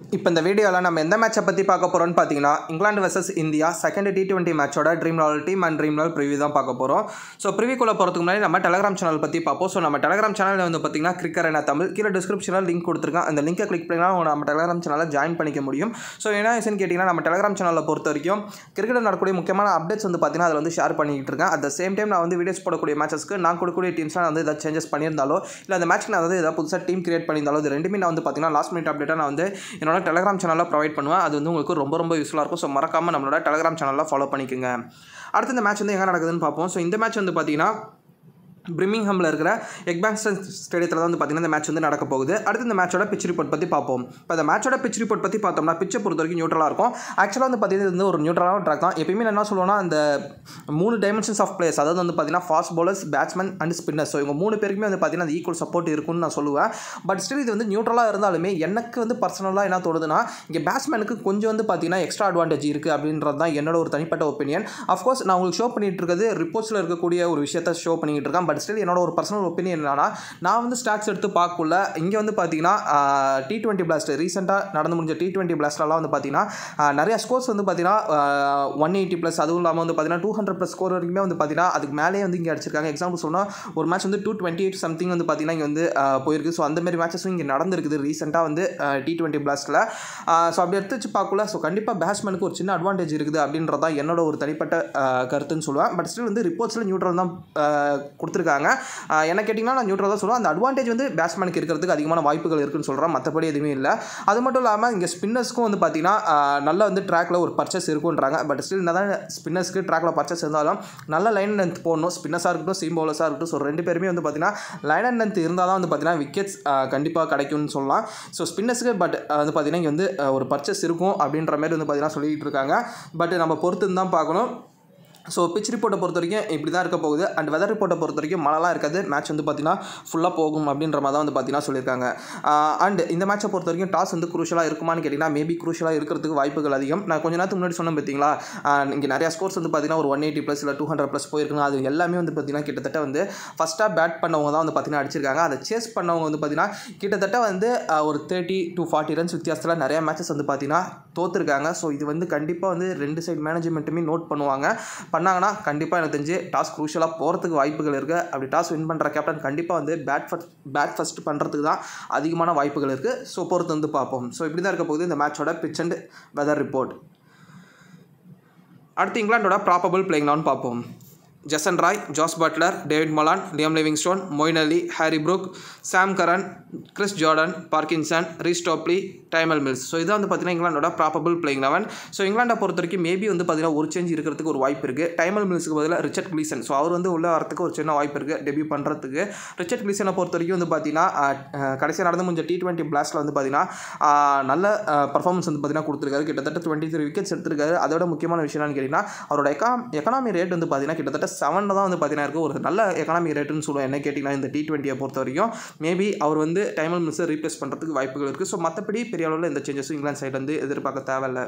இப்போ இந்த வீடியோவில் நம்ம எந்த மேட்சை பற்றி பார்க்க போகிறோம்னு பார்த்தீங்கன்னா இங்கிலாந்து versus India second T twenty மேட்சோட Dream eleven team and Dream eleven preview தான் பார்க்க போகிறோம் ஸோ ப்ரிவியூக்குள்ளே போகிறதுக்கு முன்னாடி நம்ம டெலிகிராம் சேனல் பற்றி பார்ப்போம் ஸோ நம்ம டெலிகிராம் சேனலில் வந்து பார்த்தீங்கன்னா கிரிக்கர் என்ன தமிழ் கீழே டிஸ்கிரிப்ஷனில் லிங்க் கொடுத்துருக்கேன் அந்த லிங்கை கிளிக் பண்ணினா நம்ம டெலிகிராம் சேனலில் ஜாயின் பண்ணிக்க முடியும் ஸோ என்ன விஷயம்னு கேட்டிங்கன்னா நம்ம டெலிகிராம் சேனலில் பொறுத்த வரைக்கும் கிரிக்கெட் நடக்கக்கூடிய முக்கியமான அப்டேட்ஸ் வந்து பார்த்தீங்கன்னா அதில் வந்து ஷேர் பண்ணிக்கிட்டு இருக்கேன் அட் த சேம் டைம் நான் வந்து வீடியோஸ் போடக்கூடிய மேட்சஸ்க்கு நான் கொடுக்கக்கூடிய டீம்ஸ்லாம் வந்து ஏதாவது சேஞ்சஸ் பண்ணியிருந்தாலோ இல்லை அந்த மேட்ச்க்கு நான் வந்து ஏதாவது புதுசாக டீம் கிரியேட் பண்ணியிருந்தாலோ இது ரெண்டுமே நான் வந்து பார்த்தீங்கன்னா லாஸ்ட் மினிட் அப்டேட்டாக நான் வந்து என்னோட டெலிகிராம் சேனலில் ப்ரொவைட் பண்ணுவேன் அது வந்து உங்களுக்கு ரொம்ப ரொம்ப யூஸ்ஃபுல்லாக இருக்கும் ஸோ மறக்காமல் நம்மளோட டெலிகிராம் சேனலில் ஃபாலோ பண்ணிக்கோங்க அடுத்து இந்த மேட்ச் வந்து எங்கே நடக்குதுன்னு பார்ப்போம் ஸோ இந்த மேட்ச் வந்து பார்த்தீங்கன்னா பிரிமிங்ஹாமில் இருக்கிற எக்பேங்ஸ்டன் ஸ்டேடியத்தில் தான் வந்து பார்த்தீங்கன்னா இந்த மேட்ச் வந்து நடக்க போகுது அடுத்து இந்த மேட்சோட பிச் ரிப்போர்ட் பற்றி பார்ப்போம் இப்போ இந்த மேட்சோட பிச் ரிப்போர்ட் பற்றி பார்த்தோம்னா பிச்சை பொறுத்த வரைக்கும் நியூட்ரலாக இருக்கும் ஆக்சுவலாக வந்து பார்த்தீங்கன்னா இது வந்து ஒரு நியூட்ரலான ட்ராக் தான் எப்பயுமே நான் என்ன சொல்லுவேன்னா அந்த மூணு டைமென்ஷன்ஸ் ஆஃப் பிளேயர்ஸ் அதாவது வந்து பார்த்தீங்கன்னா fast bowlers batsman and spinners so இவங்க மூணு பேருக்குமே வந்து பார்த்தீங்கன்னா அந்த ஈக்குவல் சப்போர்ட் இருக்கும்னு நான் சொல்லுவேன் பட் ஸ்டில் இது வந்து நியூட்ரலாக இருந்தாலுமே எனக்கு வந்து பர்சனலாக என்ன தோணுதுன்னா இங்கே பேட்ஸ்மேனுக்கு கொஞ்சம் வந்து பார்த்தீங்கன்னா எக்ஸ்ட்ரா அட்வான்டேஜ் இருக்குது அப்படின்றது தான் என்னோட ஒரு தனிப்பட்ட ஒப்பீனியன் அஃப்கோர்ஸ் நான் உங்களுக்கு ஷோ பண்ணிட்டு இருக்கிறது ரிப்போர்ட்ஸில் இருக்கக்கூடிய ஒரு விஷயத்தை ஷோ பண்ணிக்கிட்டு இருக்கேன் பட் ஸ்டில் என்னோட ஒரு பர்சனல் ஒப்பீனியன் என்னன்னா நான் வந்து ஸ்டாட்ஸ் எடுத்து பார்க்கல இங்கே வந்து பார்த்தீங்கன்னா டி டுவெண்ட்டி பிளாஸ்ட் ரீசெண்டாக நடந்து முடிஞ்ச டி டுவெண்ட்டி பிளாஸ்ட்லாம் வந்து பார்த்தீங்கன்னா ஆஹ், நிறைய ஸ்கோர்ஸ் வந்து பார்த்தீங்கன்னா ஒன் எயிட்டி ப்ளஸ் அதுவும் இல்லாமல் வந்து பார்த்தீங்கன்னா டூ ஹண்ட்ரட் ப்ளஸ் ஸ்கோர் வரைக்குமே வந்து பார்த்தீங்கன்னா அதுக்கு மேலே வந்து இங்கே அடிச்சிருக்காங்க எக்ஸாம்பிள் சொன்னால் ஒரு மேட்ச் வந்து டூ டுவெண்ட்டி எயிட் சம்திங் வந்து பார்த்தீங்கன்னா இங்கே வந்து ஆஹ், போயிருக்கு ஸோ அந்த மாதிரி மேட்சஸும் இங்கே நடந்திருக்குது ரீசெண்டாக வந்து டி டுவெண்ட்டி பிளாஸ்ட்டில் ஸோ அப்படி எடுத்து வச்சு பார்க்கல ஸோ கண்டிப்பாக பேட்ஸ்மேனுக்கு ஒரு சின்ன அட்வான்டேஜ் இருக்குது அப்படின்றது தான் என்னோட ஒரு தனிப்பட்ட ஆஹ், கருத்துன்னு சொல்லுவேன் பட் ஸ்டில் வந்து ரிப்போர்ட்ஸில் நியூட்ரல் தான் ஆஹ், கொடுத்துருக்காங்க ஆஹ், என்ன கேட்டிங்கன்னா நான் நியூட்ரல் தான் சொல்லுவேன் அந்த அட்வான்டேஜ் வந்து பேட்ஸ்மேனுக்கு இருக்கிறதுக்கு அதிகமான வாய்ப்புகள் இருக்குன்னு சொல்கிறேன் மற்றபடி எதுவுமே இல்லை அது மட்டும் இல்லாமல் இங்கே ஸ்பின்னர்ஸ்க்கும் வந்து பார்த்தீங்கன்னா ஆஹ், நல்ல வந்து ட்ராக்கில் ஒரு பர்ச்சேஸ் இருக்குன்றாங்க பட் ஸ்டில் என்ன தான் ஸ்பின்னர்ஸ்க்கு ட்ராக்கில் பர்ச்சேஸ் இருந்தாலும் நல்ல லைன் லென்த் போடணும் ஸ்பின்னர்ஸாக இருக்கட்டும் சீம் பவுலர்ஸாக இருக்கட்டும் ஸோ ரெண்டு பேருமே வந்து பார்த்தீங்கன்னா லைன் அண்ட் லென்த் இருந்தால் தான் வந்து பார்த்தீங்கன்னா விக்கெட்ஸ் கண்டிப்பாக கிடைக்கும்னு சொல்லலாம் ஸோ ஸ்பின்னர்ஸ்க்கு பட் வந்து பார்த்தீங்கன்னா இங்கே வந்து ஆஹ், ஒரு பர்ச்சேஸ் இருக்கும் அப்படின்ற மாதிரி வந்து பார்த்தீங்கன்னா சொல்லிட்டு இருக்காங்க பட் நம்ம பொறுத்து தான் பார்க்கணும் ஸோ பிச் ரிப்போர்ட்டை பொறுத்த வரைக்கும் இப்படி தான் இருக்க போகுது அண்ட் வெதர் ரிப்போர்ட்டை பொறுத்த வரைக்கும் மழைலாம் இருக்காது மேட்ச் வந்து பார்த்தீங்கன்னா ஃபுல்லாக போகும் அப்படின்ற மாதிரி தான் வந்து பார்த்தீங்கன்னா சொல்லியிருக்காங்க அண்ட் இந்த மேட்சை பொறுத்த வரைக்கும் டாஸ் வந்து குரூஷலாக இருக்குமான்னு கேட்டிங்கன்னா மேபி குரூஷலாக இருக்கிறதுக்கு வாய்ப்புகள் அதிகம் நான் கொஞ்ச நேரத்துக்கு முன்னாடி சொன்னேன் பார்த்தீங்களா இங்கே நிறையா ஸ்கோர்ஸ் வந்து பார்த்தீங்கன்னா ஒரு ஒன் எயிட்டி ப்ளஸ் இல்லை டூ ஹண்ட்ரட் ப்ளஸ் போயிருக்குங்க அது எல்லாமே வந்து பார்த்தீங்கன்னா கிட்டத்தட்ட வந்து ஃபஸ்ட்டாக பேட் பண்ணவங்க தான் வந்து பார்த்தீங்கன்னா அடிச்சிருக்காங்க அதை சேஸ் பண்ணவங்க வந்து பார்த்தீங்கன்னா கிட்டத்தட்ட வந்து ஆஹ், ஒரு தேர்ட்டி டு ஃபார்ட்டி ரன்ஸ் வித்தியாசத்தில் நிறைய மேட்சஸ் வந்து பார்த்தீங்கன்னா தோத்துருக்காங்க ஸோ இது வந்து கண்டிப்பாக வந்து ரெண்டு சைடு மேனேஜ்மெண்ட்டுமே நோட் பண்ணுவாங்க பண்ணாங்கன்னா கண்டிப்பாக எனக்கு தெரிஞ்சு டாஸ் குரூஷலாக போகிறதுக்கு வாய்ப்புகள் இருக்குது அப்படி டாஸ் வின் பண்ணுற கேப்டன் கண்டிப்பாக வந்து பேட் ஃபஸ்ட் பேட் ஃபஸ்ட் பண்ணுறதுக்கு தான் அதிகமான வாய்ப்புகள் இருக்குது ஸோ பொறுத்து வந்து பார்ப்போம் ஸோ இப்படி தான் இருக்க போகுது இந்த மேட்சோட பிச் அண்ட் வெதர் ரிப்போர்ட் அடுத்து இங்கிலாண்டோட ப்ராபபிள் பிளேயிங் லெவன் பார்ப்போம் Jason Roy Jos Buttler David Malan Liam Livingstone Moeen Ali Harry Brook Sam Curran Chris Jordan Parkinson Reece Topley Tymal Mills so இதான் வந்து பார்த்தீங்கன்னா இங்கிலாண்டோட ப்ராபபிள் பிளேயிங் லெவன் ஸோ இங்கிலாண்டை பொறுத்த வரைக்கும் maybe வந்து பார்த்தீங்கன்னா ஒரு சேஞ்ச் இருக்கிறதுக்கு ஒரு வாய்ப்பு இருக்குது டைமல் மில்ஸுக்கு பதிலாக ரிச்சர்ட் கிளீசன் ஸோ அவர் வந்து உள்ள வரத்துக்கு ஒரு சின்ன வாய்ப்பு இருக்குது டெபியூ பண்ணுறதுக்கு ரிச்சர்ட் கிளீசனை பொறுத்த வரைக்கும் வந்து பார்த்தீங்கன்னா கடைசியாக நடந்து முடிஞ்ச டி டுவெண்ட்டி பிளாஸ்ட்டில் வந்து பார்த்தீங்கன்னா ஆஹ், நல்ல பர்ஃபார்மன்ஸ் வந்து பார்த்தீங்கன்னா கொடுத்துருக்காரு கிட்டத்தட்ட டுவெண்ட்டி த்ரீ விக்கெட்ஸ் எடுத்திருக்காரு அதோட முக்கியமான விஷயம் என்னன்னு கேட்டிங்கன்னா அவரோட எக்கா எக்கனாமி ரேட் வந்து பார்த்தீங்கன்னா கிட்டத்தட்ட செவனில் தான் வந்து பார்த்தீங்கன்னா இருக்குது ஒரு நல்ல எக்கனாமி ரேட்டுன்னு சொல்லுவோம் என்ன கேட்டிங்கன்னா இந்த டி டுவெண்ட்டியை பொறுத்த வரைக்கும் மேபி அவர் வந்து டைமல் மில்ஸை ரீப்ளேஸ் பண்ணுறதுக்கு வாய்ப்புகள் இருக்குது ஸோ மற்றபடி பெரிய அளவில் எந்த சேஞ்சஸும் இங்கிலாந்து சைட்லேருந்து எதிர்பார்க்க தேவையில்லை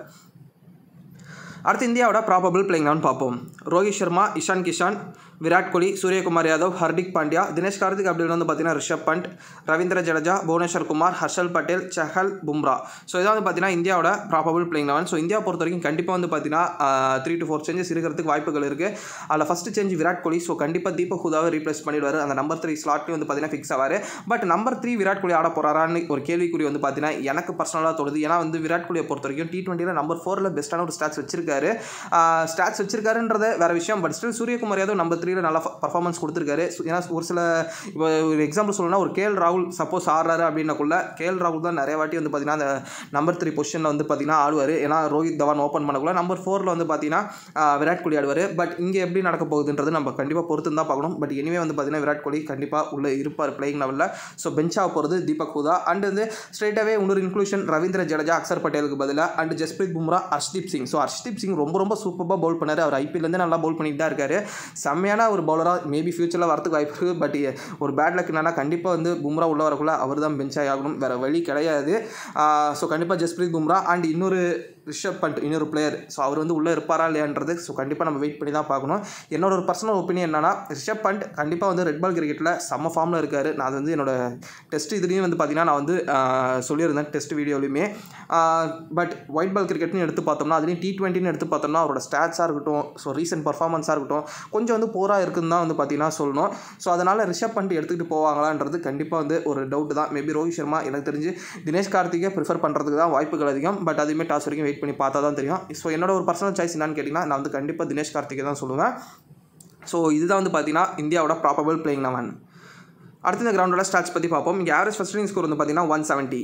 அடுத்து இந்தியாவோட ப்ராபபிள் பிளேயிங் லெவன் பார்ப்போம் ரோஹித் சர்மா இஷான் கிஷான் விராட் கோலி சூரியகுமார் யாதவ் ஹர்திக் பாண்டியா தினேஷ் கார்த்திக் அப்படின்னு வந்து பார்த்தீங்கன்னா ரிஷப் பண்ட் ரவீந்திர ஜடேஜா புவனேஸ்வர் குமார் ஹர்ஷல் பட்டேல் சஹல் பும்ரா ஸோ இதான் வந்து பார்த்தீங்கன்னா இந்தியாவோட probable playing eleven so India பொறுத்த வரைக்கும் கண்டிப்பாக வந்து பார்த்தீங்கன்னா த்ரீ டு ஃபோர் சேஞ்சஸ் இருக்கிறதுக்கு வாய்ப்புகள் இருக்குது அதில் first change Virat Kohli so கண்டிப்பாக தீபக் ஹுதாவை ரீப்ளேஸ் பண்ணிடுவார் அந்த நம்பர் த்ரீ ஸ்லாட்லேயும் வந்து பார்த்தீங்கன்னா ஃபிக்ஸ் ஆவார் but number three Virat Kohli ஆட போகிறாரான்னு ஒரு கேள்விக்குறி வந்து பார்த்தீங்கன்னா எனக்கு பர்சனலாக தோணுது ஏன்னா வந்து விராட் கோலியை பொறுத்த வரைக்கும் டி டுவெண்ட்டியில் நம்பர் ஃபோரில் பெஸ்ட்டான ஒரு ஸ்டாட்ஸ் வச்சிருக்காரு ஸ்டாட்ஸ் வச்சிருக்காருன்றது வேற விஷயம் but still Suryakumar Yadav number த்ரீல நல்லா பர்ஃபார்மன்ஸ் கொடுத்துருக்காரு So, ஏன்னா ஒரு சில இப்போ ஒரு எக்ஸாம்பிள் சொல்லணும்னா ஒரு கேஎல் ராகுல் சப்போஸ் ஆடுறாரு அப்படின்னக்குள்ள கேஎல் ராகுல் தான் நிறைய வாட்டி வந்து பார்த்தீங்கன்னா அந்த நம்பர் த்ரீ பொசிஷனில் வந்து பார்த்தீங்கன்னா ஆடுவார் ஏன்னா ரோஹித் தவான் ஓப்பன் பண்ணக்குள்ள நம்பர் ஃபோரில் வந்து பார்த்தீங்கன்னா ஆஹ், விராட் கோலி ஆடுவார் பட் இங்கே எப்படி நடக்க போகுதுன்றது நம்ம கண்டிப்பாக பொறுத்து தான் பார்க்கணும் பட் எனிவே வந்து பார்த்தீங்கன்னா விராட் கோலி கண்டிப்பாக உள்ளே இருப்பார் பிளேயிங் லெவலில் ஸோ பெஞ்சாக போகிறது தீபக் ஹூதா அண்ட் வந்து ஸ்ட்ரெயிட்டாகவே இன்னொரு இன்க்ளூஷன் ரவீந்திர ஜடேஜா அக்சர் பட்டேலுக்கு பதிலாக அண்ட் ஜஸ்பிரீத் பும்ரா ஹர்ஷ்தீப் சிங் ஸோ ஹர்ஷ்தீப் சிங் ரொம்ப ரொம்ப சூப்பராக பவுல் பண்ணார் அவர் ஐபிஎல்லேருந்து நல்லா பவுல் பண்ணிட்டு தான் இருக்காரு செம்மையான ஒரு பவுலராக மேபி ஃபியூச்சரில் வரதுக்கு வாய்ப்பு இருக்குது பட் ஒரு பேட் லக் என்னன்னா கண்டிப்பாக வந்து பும்ரா உள்ள வரக்குள்ள அவர் தான் பெஞ்சாக ஆகணும் வேறு வழி கிடையாது ஸோ கண்டிப்பாக ஜஸ்பிரீத் பும்ரா அண்ட் இன்னொரு ரிஷப் பண்ட் இன்னொரு பிளேயர் ஸோ அவர் வந்து உள்ளே இருப்பாரா இல்லையான்றது ஸோ கண்டிப்பாக நம்ம வெயிட் பண்ணி தான் பார்க்கணும் என்னோட ஒரு பர்சனல் ஒப்பீனியன் என்னன்னா ரிஷப் பண்ட் கண்டிப்பாக வந்து ரெட் பால் கிரிக்கெட்டில் செம்ம ஃபார்மில் இருக்கார் நான் அது வந்து என்னோட டெஸ்ட் இதுலேயும் வந்து பார்த்தீங்கன்னா நான் வந்து ஆஹ், சொல்லியிருந்தேன் டெஸ்ட் வீடியோலையுமே பட் ஒயிட் பால் கிரிக்கெட்னு எடுத்து பார்த்தோம்னா அதுலேயும் டி டுவெண்ட்டின்னு எடுத்து பார்த்தோம்னா அவரோட ஸ்டாட்ஸாக இருக்கட்டும் ஸோ ரீசெண்ட் பர்ஃபார்மன்ஸாக இருக்கட்டும் கொஞ்சம் வந்து போராக இருக்குன்னு தான் வந்து பார்த்தீங்கன்னா சொல்லணும் ஸோ அதனால் ரிஷப் பண்ட் எடுத்துக்கிட்டு போவாங்களான்றது கண்டிப்பாக வந்து ஒரு டவுட் தான் மேபி ரோஹித் சர்மா எனக்கு தெரிஞ்சு தினேஷ் கார்த்திகை ப்ரிஃபர் பண்ணுறதுக்கு தான் வாய்ப்புகள் அதிகம் பட் அதுவுமே டாஸ் வரைக்கும் வெயிட் பண்ணி பார்த்தா தான் தெரியும் ஸோ என்னோட ஒரு பர்சனல் சாய்ஸ் என்னன்னு கேட்டிங்கன்னா நான் வந்து கண்டிப்பாக தினேஷ் கார்த்திகை தான் சொல்லுவேன் ஸோ இதுதான் வந்து பார்த்தீங்கன்னா இந்தியாவோட ப்ராபபிள் பிளேயிங் லெவன் அடுத்த இந்த கிரவுண்டோட ஸ்டாட்ஸ் பற்றி பார்ப்போம் இங்கே ஆவரேஜ் ஃபஸ்ட் இன்னிங் ஸ்கோர் வந்து பார்த்தீங்கன்னா ஒன் செவன்ட்டி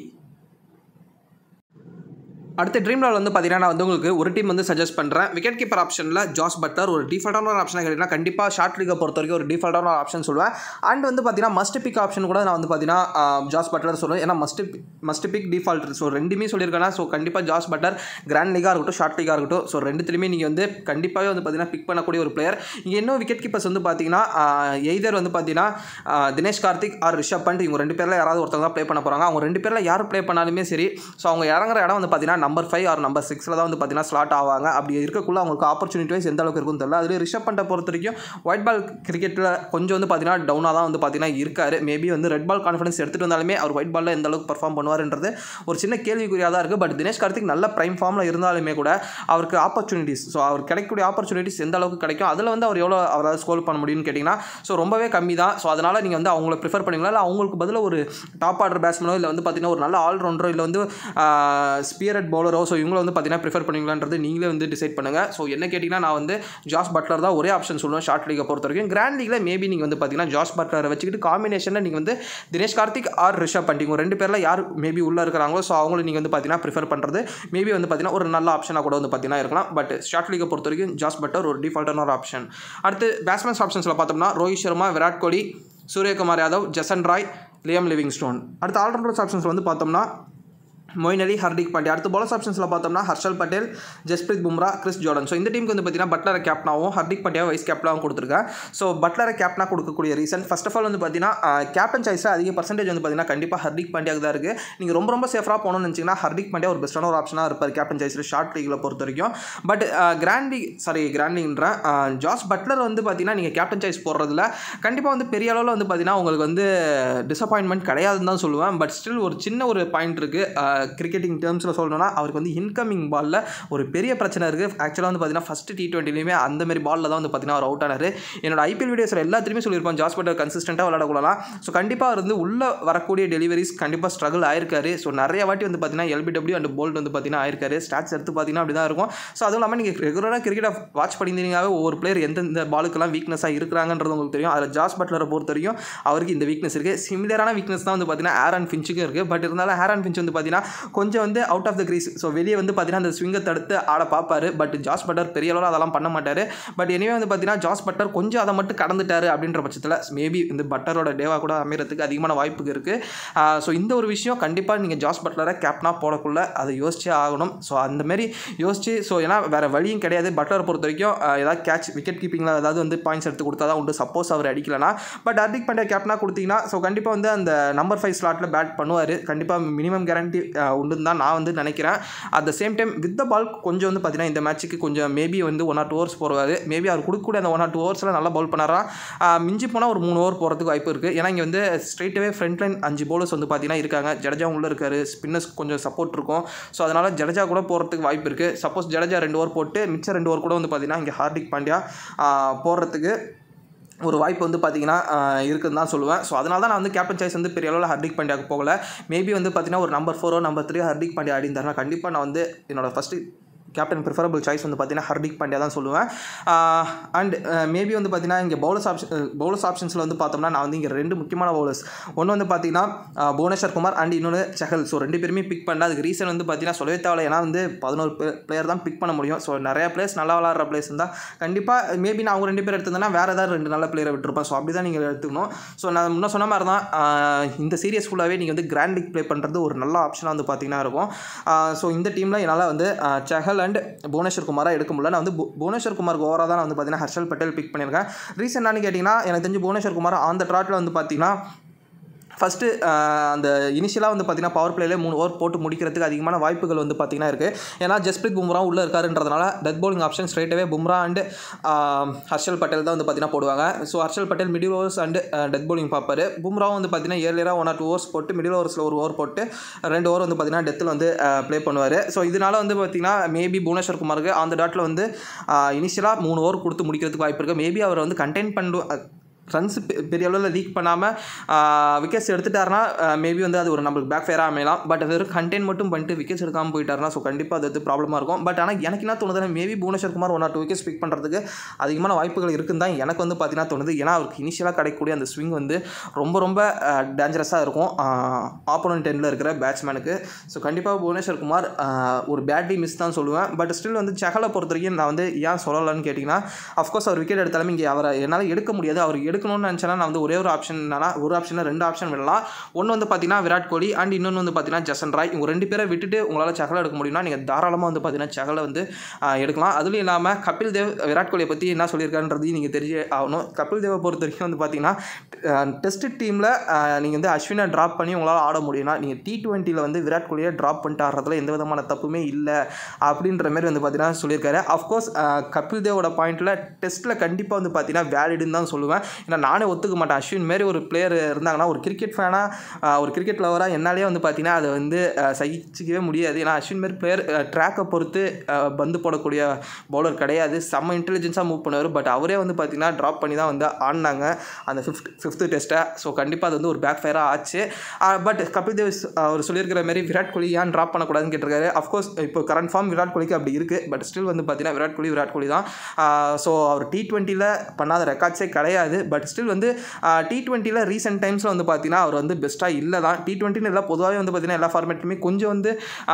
அடுத்த ட்ரீம் லெவல் வந்து பார்த்தீங்கன்னா நான் வந்து உங்களுக்கு ஒரு டீம் வந்து சஜஸ்ட் பண்ணுறேன் விக்கெட் கீப்பர் ஆப்ஷனில் ஜாஸ் பட்டர் ஒரு டிஃபால்ட்டான ஒரு ஆப்ஷனாக கேட்டிங்கன்னா கண்டிப்பாக ஷார்ட் லீகை பொறுத்த வரைக்கும் ஒரு டிஃபால்ட்டான ஒரு ஆப்ஷன் சொல்லுவேன் அண்ட் வந்து பார்த்தீங்கன்னா மஸ்ட் பிக் ஆப்ஷன் கூட நான் வந்து பார்த்தீங்கன்னா ஜாஸ் பட்டர் சொல்லுவேன் ஏன்னா must must pick default so ரெண்டுமே சொல்லியிருக்கேன்னா ஸோ கண்டிப்பாக ஜாஸ் பட்டர் கிராண்ட் லீகாக இருக்கட்டும் ஷார்ட் லீகாக இருக்கட்டும் ஸோ ரெண்டுத்துலையுமே நீங்கள் வந்து கண்டிப்பாகவே வந்து பார்த்தீங்கன்னா பிக் பண்ணக்கூடிய ஒரு பிளேயர் இங்கே இன்னும் விக்கெட் கீப்பர்ஸ் வந்து பார்த்தீங்கன்னா எய்தர் வந்து பார்த்தீங்கன்னா ஆஹ், தினேஷ் கார்த்திக் ஆர் ரிஷப் பண்ட் இவங்க ரெண்டு பேரில் யாராவது ஒருத்தவங்க தான் ப்ளே பண்ண போகிறாங்க அவங்க ரெண்டு பேரில் யார் ப்ளே பண்ணாலுமே சரி ஸோ அவங்க இறங்குற இடம் வந்து பார்த்தீங்கன்னா நம்பர் ஃபைவ் ஆர் நம்பர் சிக்ஸில் தான் வந்து பார்த்தீங்கன்னா ஸ்லாட் ஆவாங்க அப்படி இருக்கக்குள்ள அவங்களுக்கு ஆப்பர்ச்சுனிட்டி வைஸ் எந்த அளவுக்கு இருக்குன்னு தெரியல அதுலேயும் ரிஷப் பண்ட்டை பொறுத்த வரைக்கும் ஒயிட் பால் கிரிக்கெட்டில் கொஞ்சம் வந்து பார்த்தீங்கன்னா டவுனாக தான் வந்து பார்த்தீங்கன்னா இருக்காரு மேபி வந்து ரெட் பால் கான்ஃபிடன்ஸ் எடுத்துகிட்டு வந்தாலுமே அவர் ஒயிட் பாலில் எந்த அளவுக்கு பர்ஃபார்ம் பண்ணுவார்ன்றது ஒரு சின்ன கேள்விக்குறியாக தான் இருக்குது பட் தினேஷ் கார்த்திக் நல்ல ப்ரைம் ஃபார்மில் இருந்தாலுமே கூட அவருக்கு ஆப்பர்ச்சுனிட்டிஸ் ஸோ அவர் கிடைக்கக்கூடிய ஆப்பர்ச்சுனிட்டிஸ் எந்த அளவுக்கு கிடைக்கும் அதில் வந்து அவர் எவ்வளோ அவரால் ஸ்கோர் பண்ண முடியும்னு கேட்டிங்கன்னா ஸோ ரொம்பவே கம்மி தான் ஸோ அதனால் நீங்கள் வந்து அவங்கள ப்ரிஃபர் பண்ணுவீங்களா இல்லை அவங்களுக்கு பதிலாக ஒரு டாப் ஆர்டர் பேட்ஸ்மேனோ இல்லை வந்து பார்த்தீங்கன்னா ஒரு நல்ல ஆல்ரவுண்டரோ இல்லை வந்து ஸ்பியரட் பவுலரோ ஸோ இவங்கள வந்து பார்த்தீங்கன்னா ப்ரிஃபர் பண்ணுவீங்களான்றது நீங்களே வந்து டிசைட் பண்ணுங்கள் ஸோ என்ன கேட்டிங்கன்னா நான் வந்து ஜாஸ் பட்லர் தான் ஒரே ஆப்ஷன் சொல்லுவேன் ஷார்ட் லீகை பொறுத்த வரைக்கும் கிராண்ட் லீகில் மேபி நீங்கள் வந்து பார்த்தீங்கன்னா ஜாஸ் பட்லரை வச்சுக்கிட்டு காம்பினேஷனில் நீங்கள் வந்து தினேஷ் கார்த்திக் ஆர் ரிஷப் பண்ட் இவங்க ரெண்டு பேரில் யார் மேபி உள்ளே இருக்கிறாங்களோ ஸோ அவங்கள நீங்கள் வந்து பார்த்தீங்கன்னா ப்ரிஃபர் பண்ணுறது மேபி வந்து பார்த்தீங்கன்னா ஒரு நல்ல ஆப்ஷனாக கூட வந்து பார்த்தீங்கன்னா இருக்கலாம் பட் ஷார்ட் லீகை பொறுத்த வரைக்கும் ஜாஸ் பட்டர் ஒரு டிஃபால்ட்டான ஒரு ஆப்ஷன் அடுத்து பேட்ஸ்மேன்ஸ் ஆப்ஷன்ஸில் பார்த்தோம்னா Rohit Sharma Virat Kohli Suryakumar Yadav Jason Roy Liam Livingstone அடுத்து ஆல்ரவுண்டர்ஸ் ஆப்ஷன்ஸ் வந்து பார்த்தோம்னா மொயின் அலி ஹர்திக் பாண்டியா அடுத்து பாலர்ஸ் ஆப்ஷன்ஸில் பார்த்தோம்னா Harshal Patel Jasprit Bumrah Chris Jordan so இந்த டீமுக்கு வந்து பார்த்தீங்கன்னா பட்லரை கேப்டனாகவும் ஹர்திக் பாண்டியா வைஸ் கேப்டனாகவும் கொடுத்துருக்கேன் ஸோ பட்லரை கேப்டனாக கொடுக்கக்கூடிய ரீசன் ஃபர்ஸ்ட் ஆஃப் ஆல் வந்து பார்த்தீங்கன்னா கேப்டன் சாய்ஸில் அதிக பர்சன்டேஜ் வந்து பார்த்தீங்கன்னா கண்டிப்பாக ஹர்திக் பாண்டியாவுக்கு தான் இருக்குது நீங்கள் ரொம்ப ரொம்ப சேஃபாக போகணும்னு நினச்சிங்கன்னா ஹர்திக் பாண்டியா ஒரு பெஸ்ட்டான ஒரு ஆப்ஷனாக இருப்பார் கேப்டன் சாய்ஸில் ஷார்ட் லீகில் பொறுத்த வரைக்கும் but grand league sorry grand லீக்ன்றேன் ஜாஸ் பட்லர் வந்து பார்த்தீங்கன்னா நீங்கள் கேப்டன் சாய்ஸ் போடுறதுல கண்டிப்பாக வந்து பெரிய அளவில் வந்து பார்த்தீங்கன்னா உங்களுக்கு வந்து டிசப்பாயின்மெண்ட் கிடையாதுன்னு தான் சொல்லுவேன் பட் ஸ்டில் ஒரு சின்ன ஒரு பாயிண்ட் இருக்குது கிரிக்கெட்டிங் டேர்ம்ஸில் சொல்லணும்னா அவருக்கு வந்து இன்கமிங் பாலில் ஒரு பெரிய பிரச்சனை இருக்குது ஆக்சுவலாக வந்து பார்த்தீங்கன்னா ஃபஸ்ட்டு டி டுவெண்ட்டிலையுமே அந்த மாதிரி பாலில் தான் வந்து பார்த்தீங்கன்னா அவர் அவுட் ஆனார் என்னோட ஐபிஎல் வீடியோஸில் எல்லாத்துலேயுமே சொல்லியிருப்போம் ஜாஸ் பட்டர் கன்சிஸ்டண்ட்டாக விளையாடக்கூடலாம் ஸோ கண்டிப்பாக அவர் வந்து உள்ளே வரக்கூடிய டெலிவரிஸ் கண்டிப்பாக ஸ்ட்ரகிள் ஆயிருக்காரு ஸோ நிறைய வாட்டி வந்து பார்த்தீங்கன்னா எல்பிடபிள்யூ அண்ட் போல்ட் வந்து பார்த்தீங்கன்னா ஆயிருக்காரு ஸ்டாட்ஸ் எடுத்து பார்த்தீங்கன்னா அப்படி தான் இருக்கும் ஸோ அதுவும் இல்லாமல் நீங்கள் ரெகுலராக கிரிக்கெட்டை வாட்ச் பண்ணியிருந்தீங்கன்னாவே ஒவ்வொரு பிளேயர் எந்தெந்த பாலுக்கெல்லாம் வீக்னஸாக இருக்கிறாங்கன்றது உங்களுக்கு தெரியும் அதில் ஜாஸ் பட்லரை பொறுத்த வரைக்கும் அவருக்கு இந்த வீக்னஸ் இருக்குது சிமிலரான வீக்னஸ் தான் வந்து பார்த்தீங்கன்னா ஆரன் ஃபின்ச்சுக்கும் இருக்குது பட் இருந்தாலும் ஆரன் ஃபின்ச் வந்து பார்த்தீங்கன்னா கொஞ்சம் வந்து out of the crease so வெளியே வந்து பார்த்தீங்கன்னா அந்த ஸ்விங்கை தடுத்து ஆட பார்ப்பாரு பட் ஜாஸ் பட்டர் பெரிய அளவில் அதெல்லாம் பண்ண மாட்டார் பட் எனிவே வந்து பார்த்தீங்கன்னா ஜாஸ் பட்டர் கொஞ்சம் அதை மட்டும் கடந்துட்டாரு அப்படின்ற பட்சத்தில் மேபி இந்த பட்டரோட டேவா கூட அமைகிறதுக்கு அதிகமான வாய்ப்புக்கு இருக்குது ஸோ இந்த ஒரு விஷயம் கண்டிப்பாக நீங்கள் ஜாஸ் பட்லரை கேப்டனாக போடக்குள்ள அதை யோசிச்சே ஆகணும் ஸோ அந்த மாதிரி யோசிச்சு ஸோ ஏன்னா வேறு வழியும் கிடையாது பட்லரை பொறுத்த வரைக்கும் ஆஹ், ஏதாவது கேட்ச் விக்கெட் கீப்பிங்கில் ஏதாவது வந்து பாயிண்ட்ஸ் எடுத்து கொடுத்தா தான் உண்டு சப்போஸ் அவர் அடிக்கலனா பட் ஹர்திக் பாண்டியா கேப்டனாக கொடுத்தீங்கன்னா ஸோ கண்டிப்பாக வந்து அந்த நம்பர் ஃபைவ் ஸ்லாட்டில் பேட் பண்ணுவார் கண்டிப்பாக மினிமம் கேரண்டி உண்டுன்னு தான் நான் வந்து நினைக்கிறேன் at the same time with the ball கொஞ்சம் வந்து பார்த்தீங்கன்னா இந்த மேட்ச்சுக்கு கொஞ்சம் மேபி வந்து ஒன் ஆர் டூ ஓவர்ஸ் போடுவார் மேபி அவர் கொடுக்கக்கூடிய அந்த ஒன் ஆர் டூ ஓவர்ஸில் நல்லா பவுல் பண்ணாரா ஆஹ், மிஞ்சி போனால் ஒரு மூணு ஓவர் போகிறதுக்கு வாய்ப்பு இருக்குது ஏன்னா இங்கே வந்து ஸ்ட்ரெயிட்டவே ஃப்ரண்ட் லைன் அஞ்சு bowlers வந்து பார்த்தீங்கன்னா இருக்காங்க ஜடேஜா உள்ள இருக்காரு ஸ்பின்னர்ஸ் கொஞ்சம் சப்போர்ட் இருக்கும் ஸோ அதனால் ஜடேஜா கூட போகிறதுக்கு வாய்ப்பு இருக்குது சப்போஸ் ஜடேஜா ரெண்டு ஓவர் போட்டு மிச்சம் ரெண்டு ஓவர் கூட வந்து பார்த்தீங்கன்னா இங்கே ஹார்திக் பாண்டியா ஆஹ், போடுறதுக்கு ஒரு வாய்ப்பு வந்து பார்த்தீங்கன்னா ஆஹ், இருக்குன்னு தான் சொல்லுவேன் ஸோ அதனால தான் நான் வந்து கேப்டன் சாய்ஸ் வந்து பெரிய அளவில் ஹர்திக் பாண்டியாவுக்கு போகல மேபி வந்து பார்த்தீங்கன்னா ஒரு நம்பர் ஃபோரோ நம்பர் த்ரீ ஹர்திக் பாண்டியா ஆடி இருந்தாருன்னா கண்டிப்பாக நான் வந்து என்னோட ஃபஸ்ட்டு கேப்டன் ப்ரிஃபரபிள் சாய்ஸ் வந்து பார்த்தீங்கன்னா ஹர்திக் பாண்டியா தான் சொல்லுவேன் அண்ட் மேபி வந்து பார்த்தீங்கன்னா இங்கே பவுலர்ஸ் ஆப்ஷன் பவுலர்ஸ் ஆப்ஷன்ஸில் வந்து பார்த்தோம்னா நான் வந்து இங்கே ரெண்டு முக்கியமான பவுலர்ஸ் ஒன்று வந்து பார்த்தீங்கன்னா ஆஹ், புவனேஸ்வர் குமார் அண்ட் இன்னொன்று சஹல் ஸோ ரெண்டு பேருமே பிக் பண்ணல அதுக்கு ரீசன் வந்து பார்த்தீங்கன்னா சொல்லவே தேவையில்ல ஏன்னா வந்து பதினோரு பிளேயர் தான் பிக் பண்ண முடியும் ஸோ நிறைய பிளேயர்ஸ் நல்லா விளாட்ற பிளேயர்ஸ் இருந்தால் கண்டிப்பாக மேபி நான் அவங்க ரெண்டு பேர் எடுத்திருந்தேன்னா வேறு ஏதாவது ரெண்டு நல்ல பிளேயரை விட்டுருப்பேன் ஸோ அப்படி தான் நீங்கள் எடுத்துக்கணும் ஸோ நான் முன்ன சொன்ன மாதிரி தான் ஆஹ், இந்த சீரியஸ் ஃபுல்லாகவே நீங்கள் வந்து கிராண்ட் லீக் ப்ளே பண்ணுறது ஒரு நல்ல ஆப்ஷனாக வந்து பார்த்தீங்கன்னா இருக்கும் ஸோ இந்த டீமில் என்னால் வந்து ஆஹ், சஹல் அண்ட் புவனேஸ்வர் குமாராக எடுக்க முடியல நான் வந்து பு- புவனேஸ்வர் குமாருக்கு ஓவராக தான் நான் வந்து பார்த்தீங்கன்னா ஹர்ஷல் பட்டேல் பிக் பண்ணியிருக்கேன் ரீசன் என்னன்னு கேட்டிங்கன்னா எனக்கு தெரிஞ்சு Bhuvneshwar Kumar on the throttle வந்து பார்த்தீங்கன்னா ஃபஸ்ட்டு அந்த இனிஷியலாக வந்து பார்த்தீங்கன்னா பவர் பிளேலே மூணு ஓவர் போட்டு முடிக்கிறதுக்கு அதிகமான வாய்ப்புகள் வந்து பார்த்தீங்கன்னா இருக்குது ஏன்னா ஜஸ்பிரீத் பும்ரா உள்ளே இருக்காருன்றதுனால டெத் bowling ஆப்ஷன் ஸ்ட்ரைட்டாகவே பும்ரா அண்டு ஹர்ஷல் பட்டேல் தான் வந்து பார்த்தீங்கன்னா போடுவாங்க so Harshal Patel middle overs and death bowling பார்ப்பாரு பும்ராவும் வந்து பார்த்தீங்கன்னா ஏர்லியராக ஒன் ஆர் டூ ஓவர்ஸ் போட்டு மிடில் ஓவர்ஸில் ஒரு ஓவர் போட்டு ரெண்டு ஓவர் வந்து பார்த்தீங்கன்னா டெத்தில் வந்து ப்ளே பண்ணுவார் ஸோ இதனால வந்து பார்த்தீங்கன்னா மேபி புவனேஸ்வர் குமாருக்கு அந்த டாட்டில் வந்து இனிஷியலாக மூணு ஓவர் கொடுத்து முடிக்கிறதுக்கு வாய்ப்பு இருக்குது மேபி அவர் வந்து கண்டெயின் பண்ணு ரன்ஸ் பெரிய அளவில் லீக் பண்ணாமல் விக்கெட்ஸ் எடுத்துட்டாருனா மேபி வந்து அது ஒரு நம்மளுக்கு பேக் ஃபேராக அமையலாம் பட் அது வெறும் கண்டெயின் மட்டும் பண்ணிட்டு விக்கெட்ஸ் எடுக்காமல் போயிட்டாருனா ஸோ கண்டிப்பாக அது வந்து ப்ராப்ளமாக இருக்கும் பட் ஆனால் எனக்கு என்ன தோணுதுன்னா maybe Bhuvneshwar Kumar one or two wickets pick பண்ணுறதுக்கு அதிகமான வாய்ப்புகள் இருக்குன்னு தான் எனக்கு வந்து பார்த்தீங்கன்னா தோணுது ஏன்னா அவருக்கு இனிஷியலாக கிடைக்கக்கூடிய அந்த ஸ்விங் வந்து ரொம்ப ரொம்ப டேஞ்சரஸாக இருக்கும் ஆப்போனன்ட் டென்னில் இருக்கிற பேட்ஸ்மேனுக்கு ஸோ கண்டிப்பாக புவனேஸ்வர் குமார் ஆஹ், ஒரு பேட்லி மிஸ் தான் சொல்லுவேன் பட் ஸ்டில் வந்து சகலை பொறுத்த வரைக்கும் நான் வந்து ஏன் சொல்லலாம்னு கேட்டிங்கன்னா அஃப்கோர்ஸ் அவர் விக்கெட் எடுத்தாலும் இங்கே அவரை என்னால் எடுக்க முடியாது அவர் எடுக்கணும்னு நினச்சேன்னா நான் வந்து ஒரே ஒரு ஆப்ஷன் என்னன்னா ஒரு ஆப்ஷனில் ரெண்டு ஆப்ஷன் விடலாம் ஒன்று வந்து பார்த்தீங்கன்னா விராட் கோலி அண்ட் இன்னொன்று வந்து பார்த்தீங்கன்னா ஜசன் ராய் இவங்க ரெண்டு பேரை விட்டுட்டு உங்களால் சகலை எடுக்க முடியும்னா நீங்கள் தாராளமாக வந்து பார்த்தீங்கன்னா சகலை வந்து ஆஹ், எடுக்கலாம் அதுவும் இல்லாமல் கபில் தேவ் விராட் கோலியை பற்றி என்ன சொல்லியிருக்காருன்றதையும் நீங்கள் தெரிஞ்சு ஆகணும் கபில் தேவை பொறுத்த வரைக்கும் வந்து பார்த்தீங்கன்னா டெஸ்ட் டீமில் நீங்கள் வந்து அஸ்வினை ட்ராப் பண்ணி உங்களால் ஆட முடியும்னா நீங்கள் டி டுவெண்ட்டியில் வந்து விராட் கோலியை ட்ராப் பண்ணிட்டு ஆடுறதுல எந்த விதமான தப்புமே இல்லை அப்படின்ற மாதிரி வந்து பார்த்தீங்கன்னா சொல்லியிருக்காரு அஃப்கோர்ஸ் கபில் தேவோட பாயிண்ட்டில் டெஸ்ட்டில் கண்டிப்பாக வந்து பார்த்தீங்கன்னா வேலிடுன்னு தான் சொல்லுவேன் ஏன்னா நானே ஒத்துக்க மாட்டேன் அஸ்வின் மாரி ஒரு பிளேயர் இருந்தாங்கன்னா ஒரு கிரிக்கெட் ஃபேனாக ஒரு கிரிக்கெட் லவராக என்னாலே வந்து பார்த்தீங்கன்னா அதை வந்து அஹ், சகிச்சிக்கவே முடியாது ஏன்னா அஸ்வின் மாரி பிளேயர் ட்ராக்கை பொறுத்து அஹ், பந்து போடக்கூடிய பவுலர் கிடையாது செம்ம இன்டெலிஜென்ஸாக மூவ் பண்ணுவார் பட் அவரே வந்து பார்த்தீங்கன்னா ட்ராப் பண்ணி தான் வந்து ஆடினாங்க அந்த ஃபிஃப்த் ஃபிஃப்த்து டெஸ்ட்டை ஸோ கண்டிப்பாக அது வந்து ஒரு பேக் ஃபயராக ஆச்சு பட் கபில் தேவ் ஸ்- அவர் சொல்லியிருக்கிற மாதிரி விராட் கோலி ஏன் ட்ராப் பண்ணக்கூடாதுன்னு கேட்டிருக்காரு அஃப்கோர்ஸ் இப்போ கரண்ட் ஃபார்ம் விராட் கோலிக்கு அப்படி இருக்குது பட் ஸ்டில் வந்து பார்த்தீங்கன்னா விராட் கோலி விராட் கோலி தான் ஸோ அவர் டி டுவெண்ட்டியில் பண்ணாத ரெக்கார்ட்ஸே கிடையாது பட் ஸ்டில் வந்து டி டுவெண்ட்டியில் ரீசெண்ட் டைம்ஸில் வந்து பார்த்தீங்கன்னா அவர் வந்து பெஸ்ட்டாக இல்லை தான் டி டுவெண்ட்டின்னு இல்லை பொதுவாகவே வந்து பார்த்தீங்கன்னா எல்லா ஃபார்மேட்லையுமே கொஞ்சம் வந்து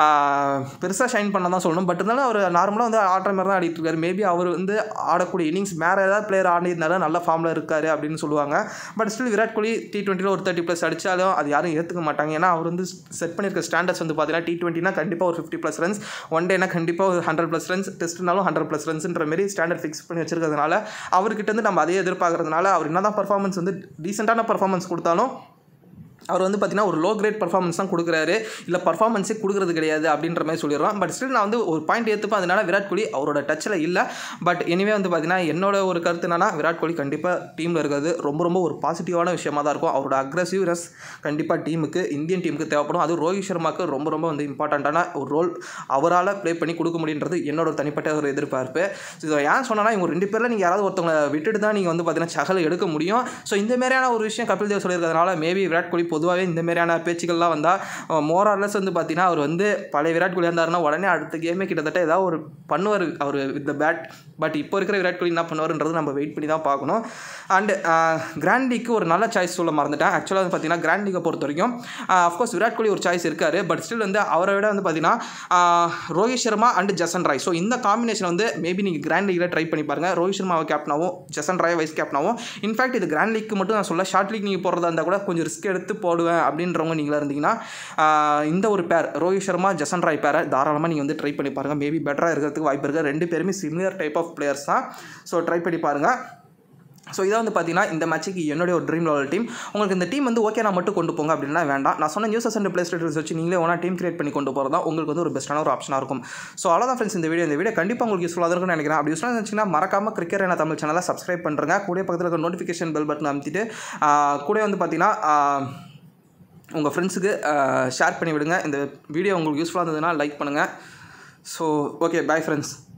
பெருசாக ஷைன் பண்ண தான் சொல்லணும் பட் இருந்தாலும் அவர் நார்மலாக வந்து ஆடுற மாதிரி தான் ஆடிட்டு இருக்காரு மேபி அவர் வந்து ஆடக்கூடிய இன்னிங்ஸ் வேறு ஏதாவது பிளேயர் ஆடினாலும் நல்ல ஃபார்மில் இருக்காரு அப்படின்னு சொல்லுவாங்க but still Virat Kohli T டுவெண்ட்டியில் ஒரு தேர்ட்டி ப்ளஸ் அடித்தாலும் அது யாரும் ஏற்றுக்க மாட்டாங்க ஏன்னா அவர் வந்து செட் பண்ணியிருக்க ஸ்டாண்டர்ட்ஸ் வந்து பார்த்தீங்கன்னா டி டுவெண்ட்டினா கண்டிப்பாக ஒரு ஃபிஃப்டி ப்ளஸ் ரன்ஸ் ஒன் டேனா கண்டிப்பாக ஒரு ஹண்ட்ரட் ப்ளஸ் ரன்ஸ் டெஸ்ட்னாலும் ஹண்ட்ரட் ப்ளஸ் ரன்ஸ்ன்ற மாதிரி ஸ்டாண்டர்ட் ஃபிக்ஸ் பண்ணி வச்சிருக்கிறதுனால அவர்கிட்ட இருந்து நம்ம அதே எதிர்பார்க்கறதுனால அவர் என்னதான் பர்ஃபார்மன்ஸ் வந்து டீசெண்டான பர்ஃபார்மன்ஸ் கொடுத்தாலும் அவர் வந்து பார்த்தீங்கன்னா ஒரு லோ கிரேட் பர்ஃபார்மன்ஸ் தான் கொடுக்குறாரு இல்லை பர்ஃபார்மன்ஸே கொடுக்குறது கிடையாது அப்படின்ற மாதிரி சொல்லிடுறோம் பட் ஸ்டில் நான் வந்து ஒரு பாயிண்ட் ஏற்றுப்பேன் அதனால விராட் கோலி அவரோட டச்சில் இல்லை பட் எனிவே வந்து பார்த்தீங்கன்னா என்னோட ஒரு கருத்து என்னன்னா விராட் கோலி கண்டிப்பாக டீமில் இருக்கிறது ரொம்ப ரொம்ப ஒரு பாசிட்டிவான விஷயமா தான் இருக்கும் அவரோட அக்ரஸிவ்னஸ் கண்டிப்பாக டீமுக்கு இந்தியன் டீமுக்கு தேவைப்படும் அது ரோஹித் சர்மாக்கு ரொம்ப ரொம்ப வந்து இம்பார்ட்டண்ட்டான ஒரு ரோல் அவரால் ப்ளே பண்ணி கொடுக்க முடியுன்றது என்னோட ஒரு தனிப்பட்ட ஒரு எதிர்பார்ப்பு ஸோ இதை ஏன் சொன்னேன்னா இவங்க ரெண்டு பேரில் நீங்கள் யாராவது ஒருத்தவங்களை விட்டுட்டு தான் நீங்கள் வந்து பார்த்தீங்கன்னா சகல் எடுக்க முடியும் ஸோ இந்த மாதிரியான ஒரு விஷயம் கபில் தேவ் சொல்லியிருக்கிறதுனால மேபி விராட் கோலி பொதுவாகவே இந்த மாதிரியான பேச்சுக்கள்லாம் வந்தால் மோரார்லெஸ் வந்து பார்த்தீங்கன்னா அவர் வந்து பழைய விராட் கோலி இருந்தாருன்னா உடனே அடுத்த கேமே கிட்டத்தட்ட ஏதாவது ஒரு பண்ணுவார் அவர் வித் த பேட் பட் இப்போ இருக்கிற விராட் கோலி என்ன பண்ணுவாருன்றது நம்ம வெயிட் பண்ணி தான் பார்க்கணும் அண்டு கிராண்ட் லீக்கு ஒரு நல்ல சாய்ஸ் சொல்ல மறந்துட்டேன் ஆக்சுவலாக வந்து பார்த்தீங்கன்னா கிராண்ட் லீக்கை பொறுத்த வரைக்கும் அஃப்கோர்ஸ் விராட் கோலி ஒரு சாய்ஸ் இருக்காரு பட் ஸ்டில் வந்து அவரை விட வந்து பார்த்தீங்கன்னா ஆஹ், Rohit Sharma and Jason Roy so இந்த காம்பினேஷன் வந்து மேபி நீங்கள் கிராண்ட் லீக்கில் ட்ரை பண்ணி பாருங்கள் ரோஹித் சர்மாவை கேப்டனாகவும் ஜசன் ராய் வைஸ் கேப்டனாகவும் இன்ஃபேக்ட் இது கிராண்ட் லீக்கு மட்டும் நான் சொல்ல ஷார்ட் லீக் நீங்கள் போடுறதா இருந்தால் கூட கொஞ்சம் ரிஸ்க் எடுத்து போடுவேன் அப்படின்றவங்க நீங்களா இருந்தீங்கன்னா ஆஹ், இந்த ஒரு பேர் ரோஹித் சர்மா ஜசன் ராய் பேரை தாராளமாக நீங்கள் வந்து ட்ரை பண்ணி பாருங்கள் மேபி பெட்டராக இருக்கிறதுக்கு வாய்ப்பு இருக்குது ரெண்டு பேருமே சிமிலர் டைப் ஆஃப் பிளேயர்ஸ் தான் ஸோ ட்ரை பண்ணி பாருங்கள் ஸோ இதை வந்து பார்த்தீங்கன்னா இந்த மேட்ச்சுக்கு என்னுடைய ஒரு ட்ரீம் லெவல் டீம் உங்களுக்கு இந்த டீம் வந்து ஓகே நான் மட்டும் கொண்டு போங்க அப்படின்னா வேண்டாம் நான் சொன்ன நியூஸஸ் அண்ட் பிளேஸ் டீட்டெயில்ஸ் வச்சு நீங்களே ஒன்றா டீம் கிரியேட் பண்ணி கொண்டு போகிறதா உங்களுக்கு வந்து ஒரு பெஸ்ட்டான ஒரு ஆப்ஷனாக இருக்கும் ஸோ அவ்வளோதான் ஃப்ரெண்ட்ஸ் இந்த வீடியோ இந்த வீடியோ கண்டிப்பாக உங்களுக்கு யூஸ்ஃபுல்லாக இருக்கும்னு நினைக்கிறேன் அப்படி யூஸ்ஃபுல்லாக இருந்துச்சுன்னா மறக்காம கிரிக்கெட் என்ன தமிழ் சேனலை சப்ஸ்கிரைப் பண்ணுறேங்க கூட பக்கத்தில் இருக்க நோட்டிஃபிகேஷன் பெல் பட்டன் அமைத்திட்டு ஆஹ், கூட வந்து பார்த்தீங்கன்னா ஆஹ், உங்கள் ஃப்ரெண்ட்ஸுக்கு ஷேர் பண்ணி விடுங்க இந்த வீடியோ உங்களுக்கு யூஸ்ஃபுல்லாக இருந்ததுன்னா லைக் பண்ணுங்கள் ஸோ ஓகே பை ஃப்ரெண்ட்ஸ்